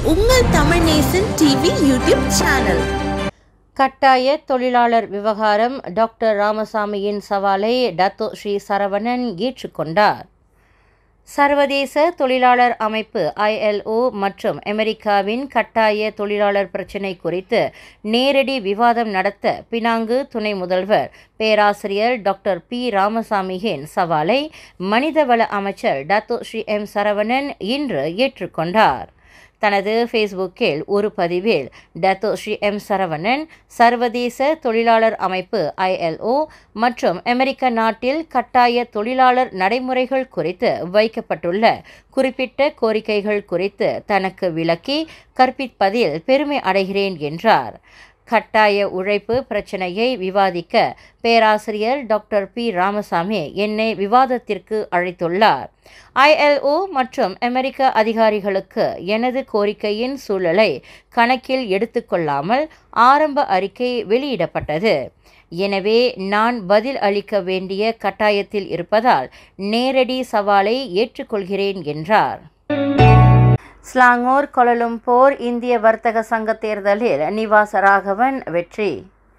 உங்கள் Tamil Nesan TV YouTube channel கட்டாய தொழிலாளர் விவகாரம் டாக்டர் ராமசாமியின் சவாலை டத்தோ ஸ்ரீ சரவணன் ஏற்றுக்கொண்டார் சர்வதேச தொழிலாளர் அமைப்பு ஐஎல்ஓ மற்றும் அமெரிக்காவின் கட்டாய தொழிலாளர் பிரச்சினை குறித்து நேரடி விவாதம் நடத்த பினாங்கு துணை முதல்வர் பேராசிரியர் டாக்டர் பி ராமசாமியின் சவாலை மனிதவள அமைச்சர் டத்தோ ஸ்ரீ எம் சரவணன் இன்று ஏற்றுக்கொண்டார் தனது ஃபேஸ்புக்கில் ஒரு பதிவில் டத்தோ ஸ்ரீ எம் சரவணன் சர்வதேச தொழிலாளர் அமைப்பு ஐஎல்ஓ மற்றும் அமெரிக்க நாட்டில் கட்டாய தொழிலாளர் நடைமுறைகள் குறித்து வைக்கப்பட்டுள்ள குறிப்பிட்ட கோரிக்கைகள் குறித்து தனக்கு விளக்கி கற்பிப்பதில் பெருமை அடைகிறேன் என்றார் கட்டாய உழைப்பு பிரச்சனையை விவாதிக்க பேராசிரியர் டாக்டர் பி ராமசாமி என்னை விவாதத்திற்கு அழைத்துள்ளார் ஐஎல்ஓ மற்றும் அமெரிக்க அதிகாரிகளுக்கு எனது கோரிக்கையின் சூழலை கணக்கில் எடுத்துக்கொள்ளாமல் ஆரம்ப அறிக்கை வெளியிடப்பட்டது எனவே நான் பதில் அளிக்க வேண்டிய கட்டாயத்தில் இருப்பதால் நேரடி சவாலை ஏற்றுக்கொள்கிறேன் என்றார் ஸ்லாங்கூர் கொலலும்போர் இந்திய வர்த்தக சங்க தேர்தலில் நிவாஸ் ராகவன் வெற்றி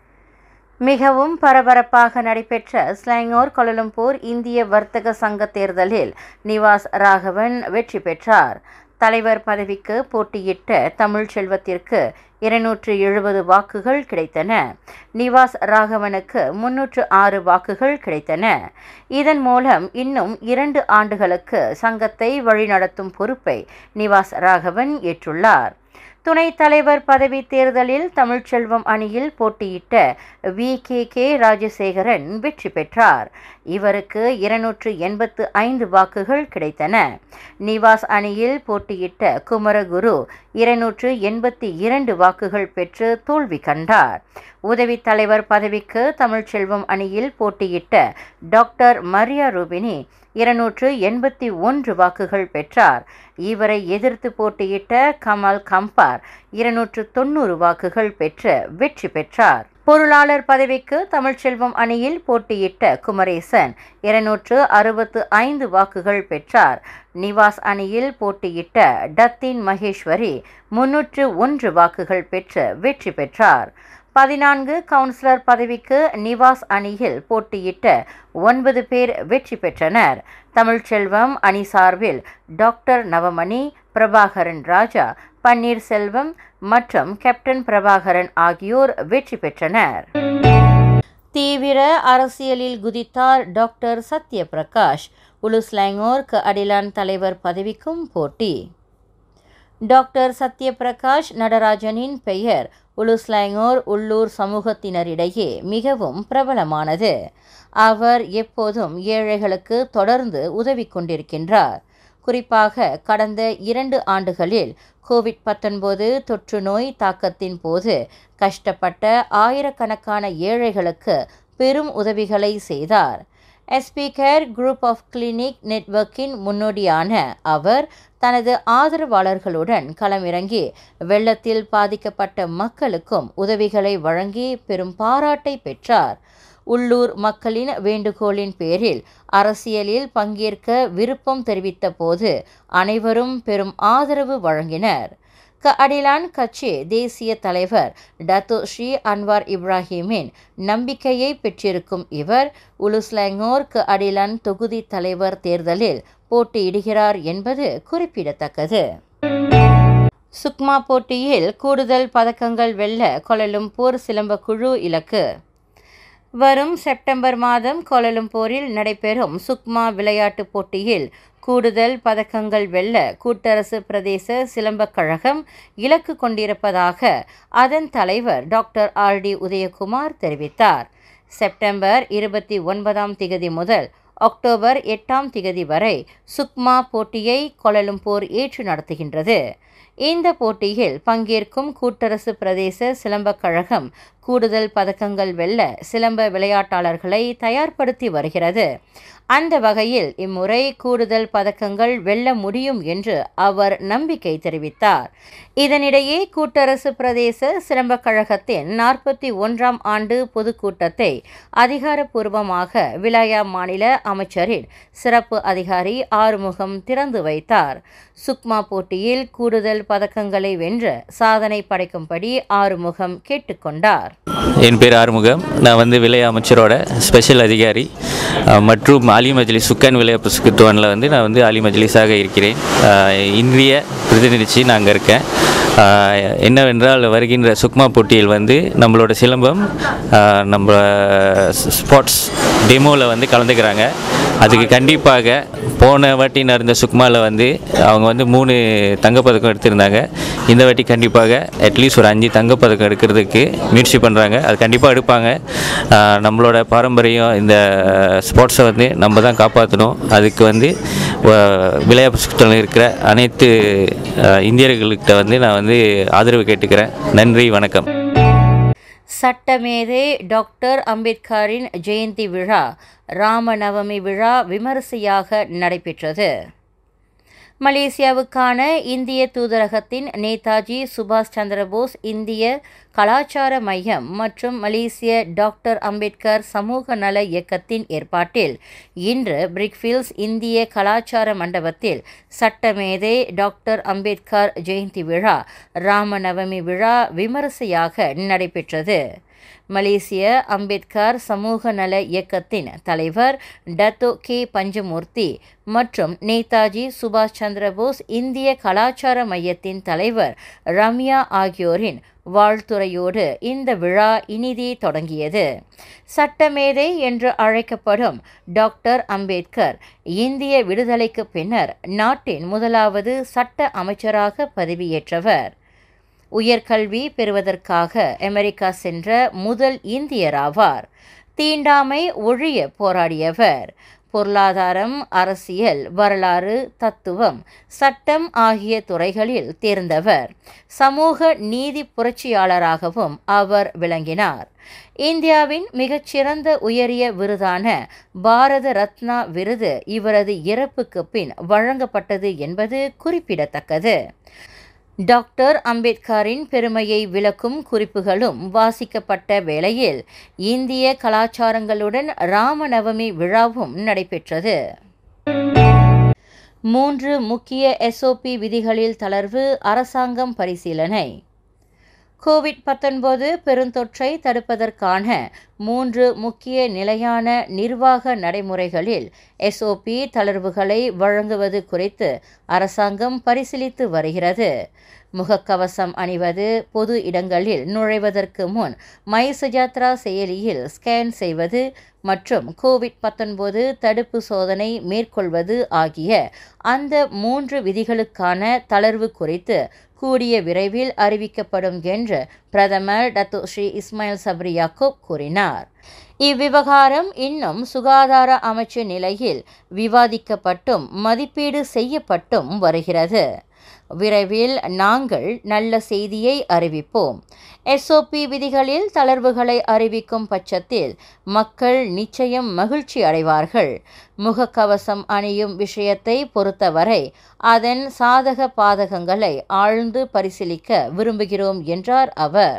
மிகவும் பரபரப்பாக நடைபெற்ற ஸ்லாங்கூர் கொலலும்போர் இந்திய வர்த்தக சங்க தேர்தலில் நிவாஸ் ராகவன் வெற்றி பெற்றார் தலைவர் பதவிக்கு போட்டியிட்ட தமிழ்ச்செல்வத்திற்கு இருநூற்று எழுபது வாக்குகள் கிடைத்தன நிவாஸ் ராகவனுக்கு முன்னூற்று ஆறு வாக்குகள் கிடைத்தன இதன் மூலம் இன்னும் இரண்டு ஆண்டுகளுக்கு சங்கத்தை வழிநடத்தும் பொறுப்பை நிவாஸ் ராகவன் ஏற்றுள்ளார் துணைத் தலைவர் பதவி தேர்தலில் தமிழ்ச்செல்வம் அணியில் போட்டியிட்ட வி கே கே ராஜசேகரன் வெற்றி பெற்றார் இவருக்கு இருநூற்று எண்பத்து ஐந்து வாக்குகள் கிடைத்தன நிவாஸ் அணியில் போட்டியிட்ட குமரகுரு இருநூற்று எண்பத்தி இரண்டு வாக்குகள் பெற்று தோல்வி கண்டார் உதவி தலைவர் பதவிக்கு தமிழ்ச்செல்வம் அணியில் போட்டியிட்ட டாக்டர் மரியா ரூபினி இருநூற்று எண்பத்தி ஒன்று வாக்குகள் பெற்றார் இவரை எதிர்த்து போட்டியிட்ட கமல் கம்பார் இருநூற்று தொண்ணூறு வாக்குகள் பெற்று வெற்றி பெற்றார் பொருளாளர் பதவிக்கு தமிழ்ச்செல்வம் அணியில் போட்டியிட்ட குமரேசன் இருநூற்று அறுபத்து ஐந்து வாக்குகள் பெற்றார் நிவாஸ் அணியில் போட்டியிட்ட டத்தின் மகேஸ்வரி முன்னூற்று ஒன்று வாக்குகள் பெற்று வெற்றி பெற்றார் பதினான்கு கவுன்சிலர் பதவிக்கு நிவாஸ் அணியில் போட்டியிட்ட ஒன்பது பேர் வெற்றி பெற்றனர் தமிழ்ச்செல்வம் அணி சார்பில் டாக்டர் நவமணி பிரபாகரன் ராஜா பன்னீர்செல்வம் மற்றும் கேப்டன் பிரபாகரன் ஆகியோர் வெற்றி பெற்றனர் தீவிர அரசியலில் குதித்தார் டாக்டர் சத்யபிரகாஷ் உலுஸ்லாங்கோர் க அடிலான் தலைவர் பதவிக்கும் போட்டி டாக்டர் சத்யபிரகாஷ் நடராஜனின் பெயர் உலுஸ்லாங்கோர் உள்ளூர் சமூகத்தினரிடையே மிகவும் பிரபலமானது அவர் எப்போதும் ஏழைகளுக்கு தொடர்ந்து உதவி கொண்டிருக்கின்றார் குறிப்பாக கடந்த இரண்டு ஆண்டுகளில் கோவிட் பத்தொன்பது தொற்று நோய் தாக்கத்தின் போது கஷ்டப்பட்ட ஆயிரக்கணக்கான ஏழைகளுக்கு பெரும் உதவிகளை செய்தார் S P care group of clinic நெட்வொர்க்கின் முன்னோடியான அவர் தனது ஆதரவாளர்களுடன் களமிறங்கி வெள்ளத்தில் பாதிக்கப்பட்ட மக்களுக்கும் உதவிகளை வழங்கி பெரும் பாராட்டை பெற்றார் உள்ளூர் மக்களின் வேண்டுகோளின் பேரில் அரசியலில் பங்கேற்க விருப்பம் தெரிவித்த போது அனைவரும் பெரும் ஆதரவு வழங்கினர் க அடிலான் கட்சி தேசிய தலைவர் டத்தோ ஸ்ரீ அன்வார் இப்ராஹிமின் நம்பிக்கையை பெற்றிருக்கும் இவர் உலுஸ்லாங்கோர் க அடிலான் தொகுதி தலைவர் தேர்தலில் போட்டியிடுகிறார் என்பது குறிப்பிடத்தக்கது சுக்மா போட்டியில் கூடுதல் பதக்கங்கள் வெல்ல கொலலும்பூர் சிலம்ப குழு இலக்கு வரும் செப்டம்பர் மாதம் கோலலும்பூரில் நடைபெறும் சுக்மா விளையாட்டுப் போட்டியில் கூடுதல் பதக்கங்கள் வெல்ல கூட்டரசு பிரதேச சிலம்பக் கழகம் இலக்கு கொண்டிருப்பதாக அதன் தலைவர் டாக்டர் ஆர் டி உதயகுமார் தெரிவித்தார் செப்டம்பர் இருபத்தி ஒன்பதாம் திகதி முதல் அக்டோபர் எட்டாம் திகதி வரை சுக்மா போட்டியை கொலலும்பூர் ஏற்று நடத்துகின்றது இந்த போட்டியில் பங்கேற்கும் கூட்டரசு பிரதேச சிலம்பக் கழகம் கூடுதல் பதக்கங்கள் வெல்ல சிலம்ப விளையாட்டாளர்களை தயார்படுத்தி வருகிறது அந்த வகையில் இம்முறை கூடுதல் பதக்கங்கள் வெல்ல முடியும் என்று அவர் நம்பிக்கை தெரிவித்தார் இதனிடையே கூட்டரசு பிரதேச சிலம்பக் கழகத்தின் நாற்பத்தி ஒன்றாம் ஆண்டு பொதுக்கூட்டத்தை அதிகாரப்பூர்வமாக விலாயா மாநில அமைச்சரின் சிறப்பு அதிகாரி ஆறுமுகம் திறந்து வைத்தார் சுக்மா போட்டியில் கூடுதல் பதக்கங்களை வென்று சாதனை படைக்கும்படி ஆறுமுகம் கேட்டுக்கொண்டார் என் பேர் ஆறுமுகம் நான் வந்து விலை அமைச்சரோட ஸ்பெஷல் அதிகாரி அஹ், மற்றும் அலி மஜ்லிஸ் சுக்கான் விலை புஸ்குத்துவனில் வந்து நான் வந்து அலி மஜ்லிஸாக இருக்கிறேன் அஹ், இந்திய பிரதிநிதிச்சு நான் அங்கே இருக்கேன் அஹ், என்னவென்றால் வருகின்ற சுக்மா போட்டியில் வந்து நம்மளோட சிலம்பம் அஹ், நம்ம ஸ்போர்ட்ஸ் டெமோவில் வந்து கலந்துக்கிறாங்க அதுக்கு கண்டிப்பாக போன வாட்டி நடந்த சுக்மாவில் வந்து அவங்க வந்து மூணு தங்கப்பதக்கம் எடுத்திருந்தாங்க இந்த வாட்டி கண்டிப்பாக அட்லீஸ்ட் ஒரு அஞ்சு தங்கப்பதக்கம் எடுக்கிறதுக்கு முயற்சி பண்ணுறாங்க அது கண்டிப்பாக எடுப்பாங்க ஆஹ் நம்மளோட பாரம்பரியம் இந்த ஸ்போர்ட்ஸை வந்து நம்ம தான் காப்பாற்றணும் அதுக்கு வந்து விளையாட்டு இருக்கிற அனைத்து ஆஹ் இந்தியர்கள்கிட்ட வந்து நான் வந்து ஆதரவு கேட்டுக்கிறேன் நன்றி வணக்கம் சட்டமேதை டாக்டர் அம்பேத்கரின் ஜெயந்தி விழா ராமநவமி விழா விமரிசையாக நடைபெற்றது மலேசியாவுக்கான இந்திய தூதரகத்தின் நேதாஜி சுபாஷ் சந்திரபோஸ் இந்திய கலாச்சார மையம் மற்றும் மலேசிய டாக்டர் அம்பேத்கர் சமூக நல இயக்கத்தின் ஏற்பாட்டில் இன்று பிரிக்ஃபீல்ட்ஸ் இந்திய கலாச்சார மண்டபத்தில் சட்டமேதை டாக்டர் அம்பேத்கர் ஜெயந்தி விழா ராமநவமி விழா விமரிசையாக நடைபெற்றது மலேசிய அம்பேத்கர் சமூக நல இயக்கத்தின் தலைவர் டத்தோ கே பஞ்சமூர்த்தி மற்றும் நேதாஜி சுபாஷ் சந்திரபோஸ் இந்திய கலாச்சார மையத்தின் தலைவர் ரம்யா ஆகியோரின் வாழ்த்துறையோடு இந்த விழா இனிதே தொடங்கியது சட்டமேதை என்று அழைக்கப்படும் டாக்டர் அம்பேத்கர் இந்திய விடுதலைக்கு பின்னர் நாட்டின் முதலாவது சட்ட அமைச்சராக பதவியேற்றவர் உயர்கல்வி பெறுவதற்காக அமெரிக்கா சென்ற முதல் இந்தியராவார் தீண்டாமை ஒழிய போராடியவர் பொருளாதாரம் அரசியல் வரலாறு தத்துவம் சட்டம் ஆகிய துறைகளில் தேர்ந்தவர் சமூக நீதி புரட்சியாளராகவும் அவர் விளங்கினார் இந்தியாவின் மிகச்சிறந்த உயரிய விருதான பாரத ரத்னா விருது இவரது இறப்புக்கு பின் வழங்கப்பட்டது என்பது குறிப்பிடத்தக்கது டாக்டர் அம்பேத்கரின் பெருமையை விளக்கும் குறிப்புகளும் வாசிக்கப்பட்ட வேளையில் இந்திய கலாச்சாரங்களுடன் ராமநவமி விழாவும் நடைபெற்றது மூன்று முக்கிய எஸ்ஓபி விதிகளில் தளர்வு அரசாங்கம் பரிசீலனை கோவிட் பத்தொன்பது பெருந்தொற்றை தடுப்பதற்கான மூன்று முக்கிய நிலையான நிர்வாக நடைமுறைகளில் எஸ்ஓபி தளர்வுகளை வழங்குவது குறித்து அரசாங்கம் பரிசீலித்து வருகிறது முகக்கவசம் அணிவது பொது இடங்களில் நுழைவதற்கு முன் மை சுஜாத்ரா செயலியில் ஸ்கேன் செய்வது மற்றும் கோவிட் பத்தொன்பது தடுப்பு சோதனை மேற்கொள்வது ஆகிய அந்த மூன்று விதிகளுக்கான தளர்வு குறித்து கூடிய விரைவில் அறிவிக்கப்படும் என்று பிரதமர் Datuk Sri Ismail Sabri Yaakob கூறினார் இவ்விவகாரம் இன்னும் சுகாதார அமைச்சு நிலையில் விவாதிக்கப்பட்டும் மதிப்பீடு செய்யப்பட்டும் வருகிறது விரைவில் நாங்கள் நல்ல செய்தியை அறிவிப்போம் எஸ்ஓபி விதிகளில் தளர்வுகளை அறிவிக்கும் பட்சத்தில் மக்கள் நிச்சயம் மகிழ்ச்சி அடைவார்கள் முகக்கவசம் அணியும் விஷயத்தை பொறுத்தவரை அதன் சாதக பாதகங்களை ஆழ்ந்து பரிசீலிக்க விரும்புகிறோம் என்றார் அவர்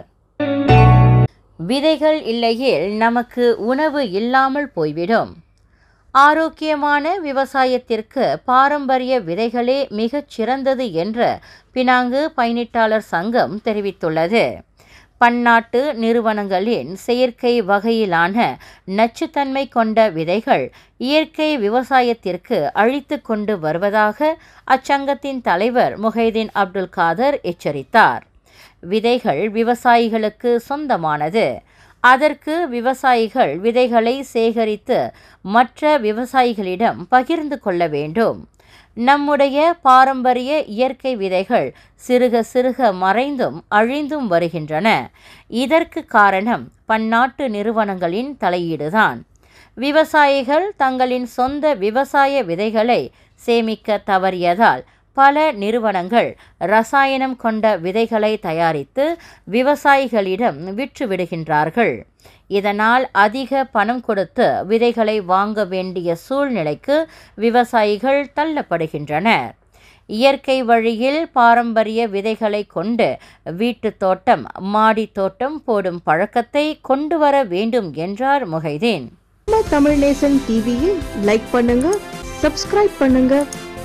விதைகள் இல்லையேல் நமக்கு உணவு இல்லாமல் போய்விடும் ஆரோக்கியமான விவசாயத்திற்கு பாரம்பரிய விதைகளே மிகச் சிறந்தது என்று பினாங்கு பயணிட்டாளர் சங்கம் தெரிவித்துள்ளது பன்னாட்டு நிறுவனங்களின் செயற்கை வகையிலான நச்சுத்தன்மை கொண்ட விதைகள் இயற்கை விவசாயத்திற்கு அழித்து கொண்டு வருவதாக அச்சங்கத்தின் தலைவர் முஹைதீன் அப்துல் காதர் எச்சரித்தார் விதைகள் விவசாயிகளுக்கு சொந்தமானது அதற்கு விவசாயிகள் விதைகளை சேகரித்து மற்ற விவசாயிகளிடம் பகிர்ந்து கொள்ள வேண்டும் நம்முடைய பாரம்பரிய இயற்கை விதைகள் சிறுக சிறுக மறைந்தும் அழிந்தும் வருகின்றன இதற்கு காரணம் பன்னாட்டு நிறுவனங்களின் தலையீடுதான் விவசாயிகள் தங்களின் சொந்த விவசாய விதைகளை சேமிக்க தவறியதால் பல நிறுவனங்கள் ரசாயனம் கொண்ட விதைகளை தயாரித்து விவசாயிகளிடம் விற்று விடுகின்றார்கள் இதனால் அதிக பணம் கொடுத்து விதைகளை வாங்க வேண்டிய சூழ்நிலைக்கு விவசாயிகள் தள்ளப்படுகின்றனர் இயற்கை வழியில் பாரம்பரிய விதைகளை கொண்டு வீட்டுத் தோட்டம் மாடி தோட்டம் போடும் பழக்கத்தை கொண்டு வர வேண்டும் என்றார் முஹைதீன் நம்ம தமிழ் நேசன் டிவியை லைக் பண்ணுங்க சப்ஸ்கிரைப் பண்ணுங்க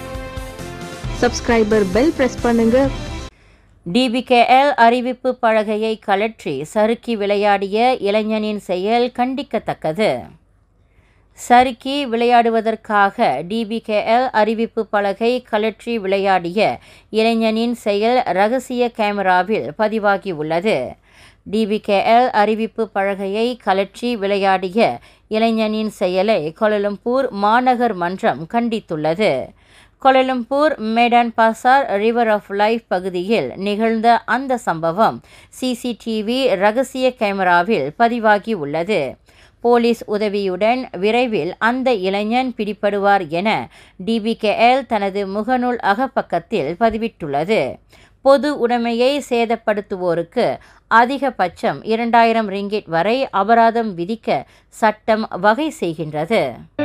சப்ஸ்கிரைபர் பெல் பிரஸ் பண்ணுங்க டிபிகேஎல் அறிவிப்பு பலகையை கழற்றி சறுக்கி விளையாடிய இளைஞனின் செயல் கண்டிக்கத்தக்கது சறுக்கி விளையாடுவதற்காக டிபிகேஎல் அறிவிப்பு பலகை கழற்றி விளையாடிய இளைஞனின் செயல் ரகசிய கேமராவில் பதிவாகியுள்ளது டிபிகேஎல் அறிவிப்பு பலகையை கழற்றி விளையாடிய இளைஞனின் செயலை கோலலம்பூர் மாநகர் மன்றம் கண்டித்துள்ளது Kuala Lumpur Medan Pasar river of life பகுதியில் நிகழ்ந்த அந்த சம்பவம் சிசிடிவி ரகசிய கேமராவில் பதிவாகி உள்ளது போலீஸ் உதவியுடன் விரைவில் அந்த இளைஞன் பிடிபடுவார் என டிபிகேஎல் தனது முகநூல் அகப்பக்கத்தில் பதிவிட்டுள்ளது பொது உடைமையை சேதப்படுத்துவோருக்கு அதிகபட்சம் இரண்டாயிரம் ரிங்கிட் வரை அபராதம் விதிக்க சட்டம் வகை செய்கின்றது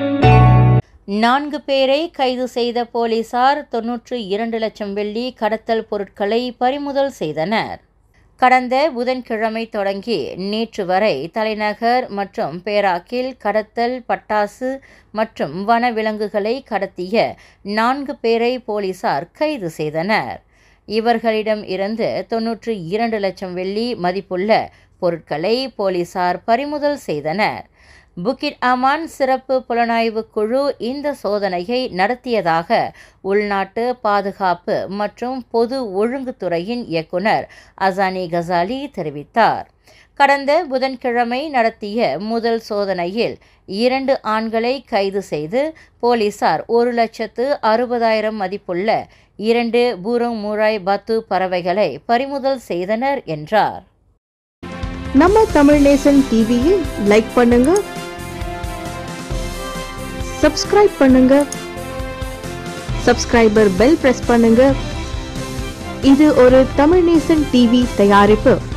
நான்கு பேரை கைது செய்த போலீசார் தொன்னூற்று இரண்டு லட்சம் வெள்ளி கடத்தல் பொருட்களை பறிமுதல் செய்தனர் கடந்த புதன்கிழமை தொடங்கி நேற்று வரை தலைநகர் மற்றும் பேராக்கில் கடத்தல் பட்டாசு மற்றும் வனவிலங்குகளை கடத்திய நான்கு பேரை போலீசார் கைது செய்தனர் இவர்களிடம் இருந்து தொன்னூற்று இரண்டு லட்சம் வெள்ளி மதிப்புள்ள பொருட்களை போலீசார் பறிமுதல் செய்தனர் புக்கிட் அமான் சிறப்பு புலனாய்வு குழு இந்த சோதனையை நடத்தியதாக உள்நாட்டு பாதுகாப்பு மற்றும் பொது ஒழுங்குத்துறையின் இயக்குனர் அசானி கசாலி தெரிவித்தார் கடந்த புதன்கிழமை நடத்திய முதல் சோதனையில் இரண்டு ஆண்களை கைது செய்து போலீசார் ஒரு லட்சத்து அறுபதாயிரம் மதிப்புள்ள இரண்டு பூரோங் மூராய் பத்து பறவைகளை பறிமுதல் செய்தனர் என்றார் நம்ம தமிழ் நேசன் டிவியை லைக் பண்ணுங்க சப்ஸ்கிரைப் பண்ணுங்க சப்ஸ்கிரைபர் பெல் பிரஸ் பண்ணுங்க இது ஒரு தமிழ் நேசன் டிவி தயாரிப்பு